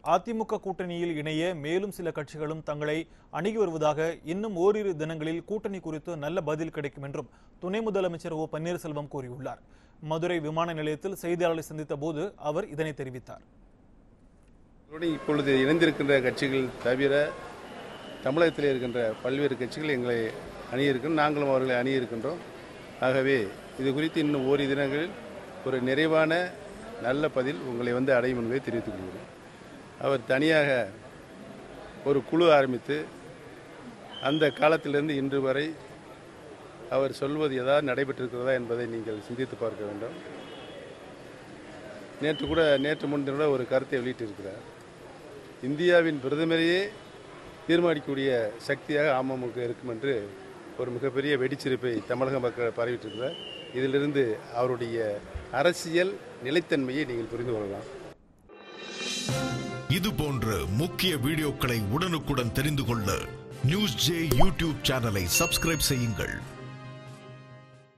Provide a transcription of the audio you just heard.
அதிமுக கூட்டணியில் இணைய மேலும் சில கட்சிகளும் தங்களை அணுகி வருவதாக இன்னும் ஓரிரு தினங்களில் கூட்டணி குறித்து நல்ல பதில் கிடைக்கும் என்றும் துணை முதலமைச்சர் ஓ பன்னீர்செல்வம் கூறியுள்ளார் மதுரை விமான நிலையத்தில் செய்தியாளர்களை சந்தித்த போது அவர் இதனை தெரிவித்தார் இதோடு இப்பொழுது இணைந்திருக்கின்ற கட்சிகள் தவிர தமிழகத்தில் இருக்கின்ற பல்வேறு கட்சிகள் எங்களை அணியிருக்கின்றோம் நாங்களும் அவர்களை அணியிருக்கின்றோம் ஆகவே இது குறித்து இன்னும் ஓரிரு தினங்களில் ஒரு நிறைவான நல்ல பதில் உங்களை வந்து அடையும் என்பதை தெரிவித்துக் கொள்கிறேன் அவர் தனியாக ஒரு குழு ஆரம்பித்து அந்த காலத்திலிருந்து இன்று வரை அவர் சொல்வது ஏதாவது நடைபெற்றிருக்கிறதா என்பதை நீங்கள் சிந்தித்து பார்க்க வேண்டும் நேற்று கூட நேற்று முன்தினம் கூட ஒரு கருத்தை வெளியிட்டிருக்கிறார் இந்தியாவின் பிரதமரையே தீர்மானிக்கக்கூடிய சக்தியாக அமமுக இருக்கும் என்று ஒரு மிகப்பெரிய வெடிச்சிருப்பை தமிழக மக்கள் பரவிட்டிருக்கிறார் இதிலிருந்து அவருடைய அரசியல் நிலைத்தன்மையை நீங்கள் புரிந்து கொள்ளலாம் இது போன்ற முக்கிய வீடியோக்களை உடனுக்குடன் தெரிந்து கொள்ள நியூஸ் ஜே யூடியூப் சேனலை சப்ஸ்கிரைப் செய்யுங்கள்